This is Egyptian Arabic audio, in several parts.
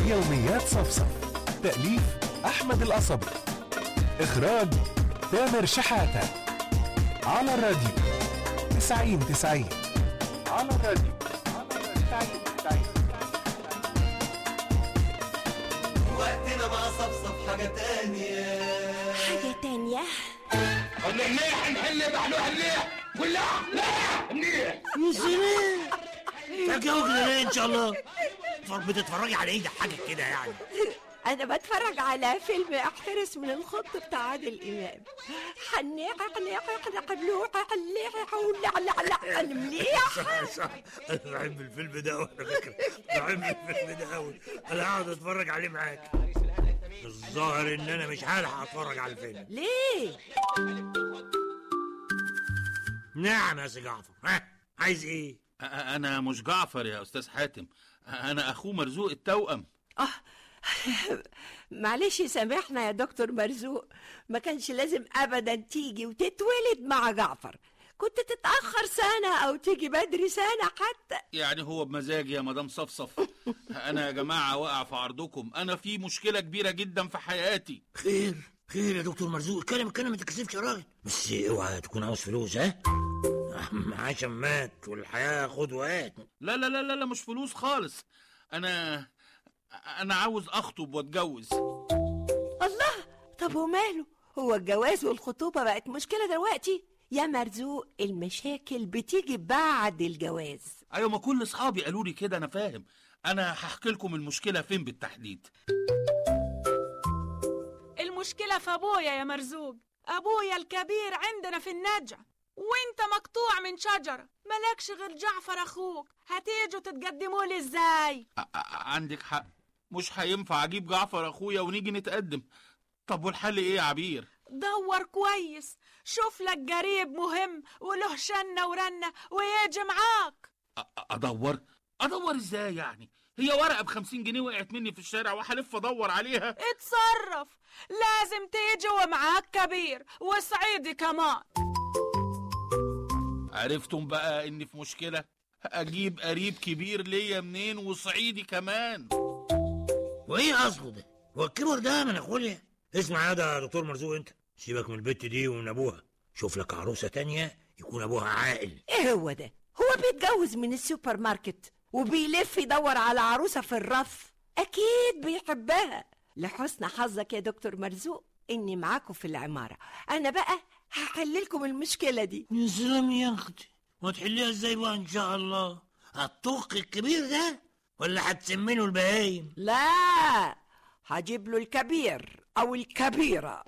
يوميات صفصف تأليف أحمد القصبي إخراج تامر شحاتة على الراديو 90 90 على الراديو 90 90 وقتنا مع صفصف حاجة تانية حاجة تانية النحنيح نحل بحلوح النيح ولا لا منيح يا سلام فاكر ليه ان شاء الله فر- بتتفرجي على ايه ده حاجه كده يعني أنا بتفرج على فيلم احترس من الخط بتاع عادل إمام حنيح حنيح حنيح حنيح ولع لع مليح صح صح انا بحب الفيلم ده أوي على فكره بحب الفيلم ده قوي انا هقعد اتفرج عليه معاك الظاهر ان انا مش هلحق اتفرج على الفيلم ليه؟ نعم يا سي جعفر ها عايز ايه أ- أنا مش جعفر يا أستاذ حاتم أنا أخوه مرزوق التوأم آه معلش سامحنا يا دكتور مرزوق ما كانش لازم أبدا تيجي وتتولد مع جعفر كنت تتأخر سنة أو تيجي بدري سنة حتى يعني هو بمزاجي يا مدام صفصف أنا يا جماعة واقع في عرضكم أنا في مشكلة كبيرة جدا في حياتي خير خير يا دكتور مرزوق اتكلم اتكلم ما تتكسفش يا راجل بس اوعى تكون عاوز فلوس ها معاه شمات والحياه خد وهات لا لا لا لا, لا مش فلوس خالص أنا أنا عاوز أخطب وأتجوز الله طب وماله هو الجواز والخطوبة بقت مشكلة دلوقتي يا مرزوق المشاكل بتيجي بعد الجواز أيوة ما كل أصحابي قالوا لي كده أنا فاهم أنا هحكي لكم المشكلة فين بالتحديد المشكلة في أبويا يا مرزوق أبويا الكبير عندنا في النجع وانت مقطوع من شجرة ملكش غير جعفر أخوك هتيجوا تتقدموا لي ازاي ع- ع- عندك حق مش هينفع أجيب جعفر أخويا ونيجي نتقدم طب والحل إيه يا عبير؟ دور كويس شوف لك قريب مهم وله شنة ورنة ويجي معاك أ- أ- ادور ادور ازاي يعني هي ورقه بخمسين جنيه وقعت مني في الشارع وهلف ادور عليها اتصرف لازم تيجي ومعاك كبير وصعيدي كمان عرفتم بقى اني في مشكله اجيب قريب كبير ليا منين وصعيدي كمان وايه قصده ده هو الكبر ده من اخويا اسمع يا ده يا دكتور مرزوق انت سيبك من البت دي ومن ابوها شوف لك عروسه تانية يكون ابوها عاقل ايه هو ده هو بيتجوز من السوبر ماركت وبيلف يدور على عروسة في الرف أكيد بيحبها لحسن حظك يا دكتور مرزوق إني معاكم في العمارة أنا بقى هحللكم المشكلة دي يا سلام يا اختي وتحليها ازاي بقى ان شاء الله هتطخ الكبير ده ولا هتسمنه البهايم لا هجيب له الكبير أو الكبيرة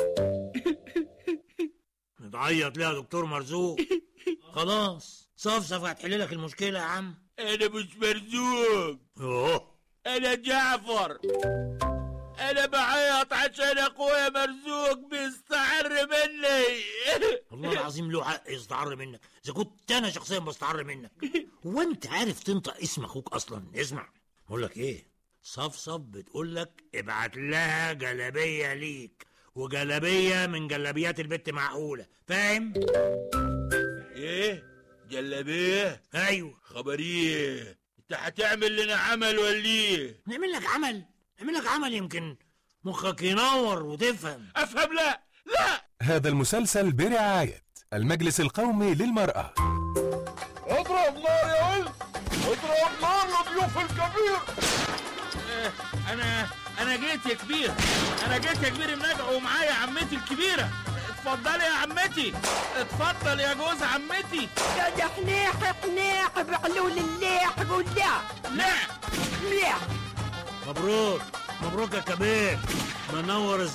بتعيط ليه يا دكتور مرزوق خلاص صفصف هتحل لك المشكله يا عم انا مش مرزوق اوه انا جعفر انا بعيط عشان اخويا مرزوق بيستعر مني والله العظيم له حق يستعر منك اذا كنت انا شخصيا بستعر منك هو انت عارف تنطق اسم اخوك اصلا اسمع بقول لك ايه صفصف بتقول لك ابعت لها جلابيه ليك وجلابيه من جلابيات البت معقوله فاهم ايه جلابيه ايوه خبريه انت هتعمل لنا عمل ولا ايه نعمل لك عمل نعمل لك عمل يمكن مخك ينور وتفهم افهم لا لا هذا المسلسل برعاية المجلس القومي للمرأة اضرب نار يا ولد اضرب نار لضيوف الكبير آه، انا انا جيت يا كبير انا جيت يا كبير النجع ومعايا عمتي الكبيره اتفضلي يا عمتي اتفضل يا جوز عمتي يا ده حنيح حنيح بحلول الليح قول لا لا مليح مبروك مبروك يا كبير منور